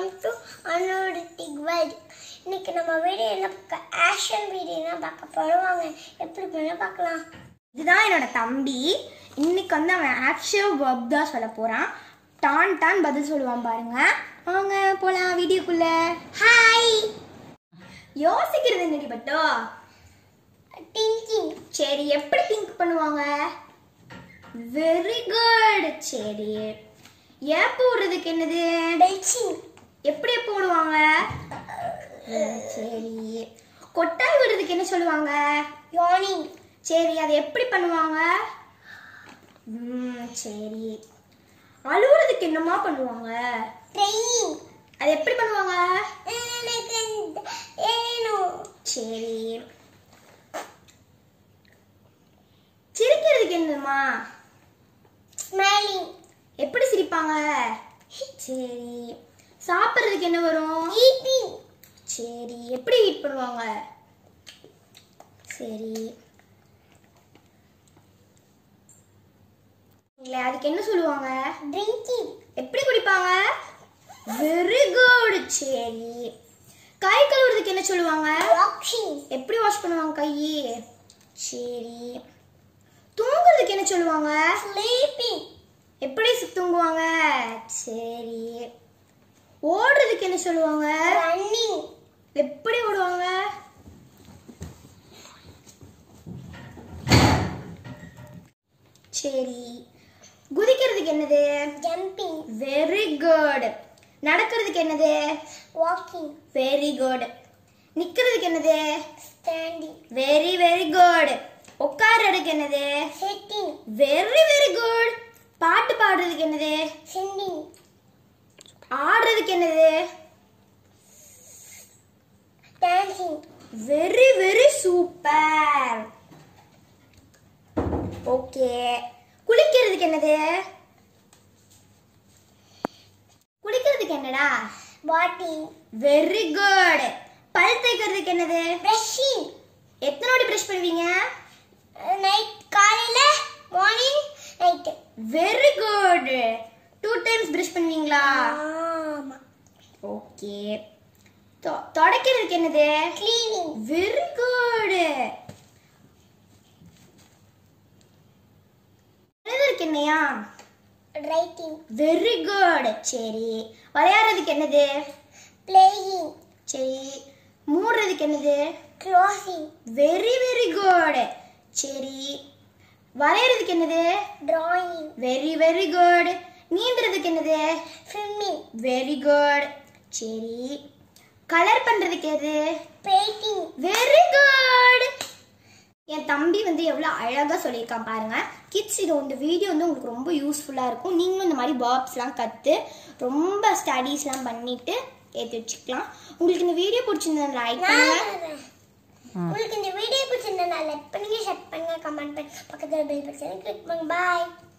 welcome to அனோட டிக் world இன்னைக்கு நம்ம வீடியோ என்ன பார்க்க ஆக்ஷன் வீடியோ என்ன பார்க்க போடுவாங்க எப்படி பண்ண பார்க்கலாம் இதுதான் என்னோட தம்பி இன்னைக்கு வந்து அவன் ஆக்சுவல் வெப் தான் சொல்ல போறான் டான் டான் பதில் சொல்லுவான் பாருங்க வாங்க போலாம் வீடியோக்குள்ள ஹாய் யோசிக்கிறது என்னடி பட்டோ டிங்கிங் சரி எப்படி திங்க் பண்ணுவாங்க வெரி குட் சரி ஏன் போடுறதுக்கு என்னது பெல்சிங் எப்படி போடுவாங்க சரி கொட்டாய் விடுறதுக்கு என்ன சொல்லுவாங்க யானிங் சரி அதை எப்படி பண்ணுவாங்க ம் சரி அழுவுறதுக்கு என்னமா பண்ணுவாங்க ட்ரெயினிங் அது எப்படி பண்ணுவாங்க எனக்கு இந்த- வேணும் சரி சிரிக்கிறதுக்கு என்னமா ஸ்மைலிங் எப்படி சிரிப்பாங்க சரி சாப்பிட்றதுக்கு என்ன வரும் ஈட்டிங் சரி எப்படி ஈட் பண்ணுவாங்க சரி இல்ல அதுக்கு என்ன சொல்லுவாங்க ட்ரிங்கிங் எப்படி குடிப்பாங்க வெரி குட் சரி கை கழுவுறதுக்கு என்ன சொல்லுவாங்க வாக்கிங் எப்படி வாஷ் பண்ணுவாங்க கை சரி தூங்குறதுக்கு என்ன சொல்லுவாங்க ஸ்லீப்பிங் எப்படி சு- தூங்குவாங்க சரி ஓடுறதுக்கு என்ன சொல்லுவாங்க ரன்னிங் எப்படி ஓடுவாங்க சரி குதிக்கிறதுக்கு என்னது ஜம்பிங் வெரி குட் நடக்கிறதுக்கு என்னது வாக்கிங் வெரி குட் நிக்கிறதுக்கு என்னது ஸ்டாண்டிங் வெரி வெரி குட் உட்கார்றதுக்கு என்னது சிட்டிங் வெரி வெரி குட் பாட்டு பாடுறதுக்கு என்னது சிங்கிங் ஆடுறதுக்கு என்னது dancing very very super okay குளிக்கிறதுக்கு என்னது குளிக்கிறதுக்கு என்னடா பாட்டிங் வெரி குட் பல் தேய்க்கிறதுக்கு என்னது ப்ரஷிங் எத்தனை வாட்டி ப்ரஷ் பண்ணுவீங்க நைட் காலையில morning night very good two times brush பண்ணுவீங்களா ஆமா ஓகே தொடக்கிறதுக்கு என்னது க்ளீனிங் வெரி குட் எழுதுறதுக்கு என்னையா ரைட்டிங் வெரி குட் சரி விளையாடுறதுக்கு என்னது பிளேயிங் சரி மூடுறதுக்கு என்னது க்ளோசிங் வெரி வெரி குட் சரி வரையறதுக்கு என்னது டிராயிங் வெரி வெரி குட் நீந்துறதுக்கு என்னது ஸ்விம்மிங் வெரி குட் சரி கலர் பண்றதுக்கு எது பெயிண்டிங் வெரி குட் என் தம்பி வந்து எவ்வளோ அழகாக சொல்லியிருக்கான் பாருங்க கிட்ஸ் இது இந்த வீடியோ வந்து உங்களுக்கு ரொம்ப யூஸ்ஃபுல்லாக இருக்கும் நீங்களும் இந்த மாதிரி பாப்ஸ்லாம் கற்று ரொம்ப ஸ்டடீஸ்லாம் பண்ணிட்டு ஏற்றி வச்சுக்கலாம் உங்களுக்கு இந்த வீடியோ பிடிச்சிருந்தா லைக் பண்ணுங்க உங்களுக்கு இந்த வீடியோ பிடிச்சிருந்தா லைக் பண்ணுங்க ஷேர் பண்ணுங்க கமெண்ட் பண்ணுங்க பக்கத்துல பெல் பட்டன் கிளிக் பண்ணுங்க பாய்